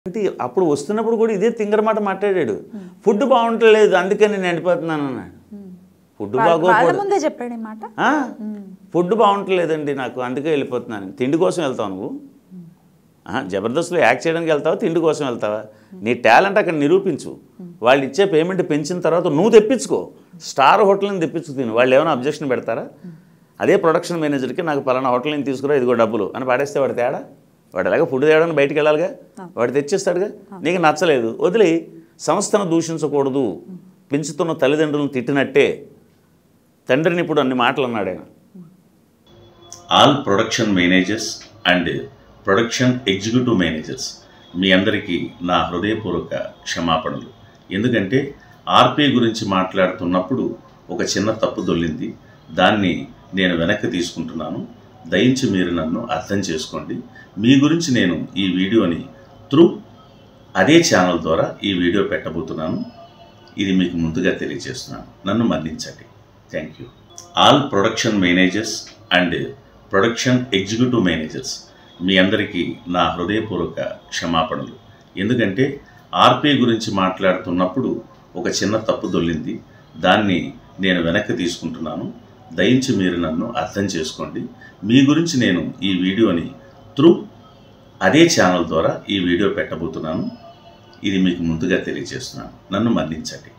అంటే అప్పుడు వస్తున్నప్పుడు కూడా ఇదే తింగర మాట మాట్లాడాడు ఫుడ్ బాగుంటలేదు అందుకే నేను ఎండిపోతున్నాను అన్నాడు ఫుడ్ వాళ్ళ బాగోకూడదు ముందే చెప్పాడు ఈ మాట ఆ? ఫుడ్ బాగుంటలేదండి నాకు అందుకే వెళ్ళిపోతున్నాను తిండి కోసం వెళ్తావు నువ్వు ఆ, జబర్దస్త్లో యాక్ట్ చేయడానికి వెళ్తావా తిండి కోసం వెళ్తావా నీ టాలెంట్ అక్కడ నిరూపించు వాళ్ళు ఇచ్చే పేమెంట్ పెంచిన తర్వాత నువ్వు తెప్పించుకో స్టార్ హోటల్ని తెప్పించుకు తిను వాళ్ళు ఏమైనా అబ్జెక్షన్ పెడతారా అదే ప్రొడక్షన్ మేనేజర్కి నాకు పలానా హోటల్ నుంచి తీసుకురా ఇదిగో డబ్బులు అని పాడేస్తే వాడు తేడా వాడు ఎలాగ ఫుడ్ తేయడానికి బయటికి వెళ్ళాలిగా వాడు తెచ్చిస్తాడుగా నీకు నచ్చలేదు వదిలి సంస్థను దూషించకూడదు పెంచుతున్న తల్లిదండ్రులను తిట్టినట్టే తండ్రిని ఇప్పుడు అన్ని మాటలు అన్నాడు ఆయన all production managers and production executive managers మీ అందరికీ నా హృదయపూర్వక క్షమాపణలు ఎందుకంటే ఆర్పీ గురించి మాట్లాడుతున్నప్పుడు ఒక చిన్న తప్పు దొల్లింది దాన్ని నేను వెనక్కి తీసుకుంటున్నాను దయించి మీరు నన్ను అర్థం చేసుకోండి మీ గురించి నేను ఈ వీడియోని త్రూ అదే ఛానల్ ద్వారా ఈ వీడియో పెట్టబోతున్నాను ఇది మీకు ముందుగా తెలియజేస్తున్నాను నన్ను మన్నించండి thank you all production managers and production executive managers మీ అందరికీ నా హృదయపూర్వక క్షమాపణలు ఎందుకంటే ఆర్పీ గురించి మాట్లాడుతున్నప్పుడు ఒక చిన్న తప్పు దొల్లింది దాన్ని నేను వెనక్కి తీసుకుంటున్నాను దయించి మీరు నన్ను అర్థం చేసుకోండి మీ గురించి నేను ఈ వీడియోని త్రూ అదే ఛానల్ ద్వారా ఈ వీడియో పెట్టబోతున్నాను ఇది మీకు ముందుగా తెలియజేస్తున్నాను నన్ను మన్నించండి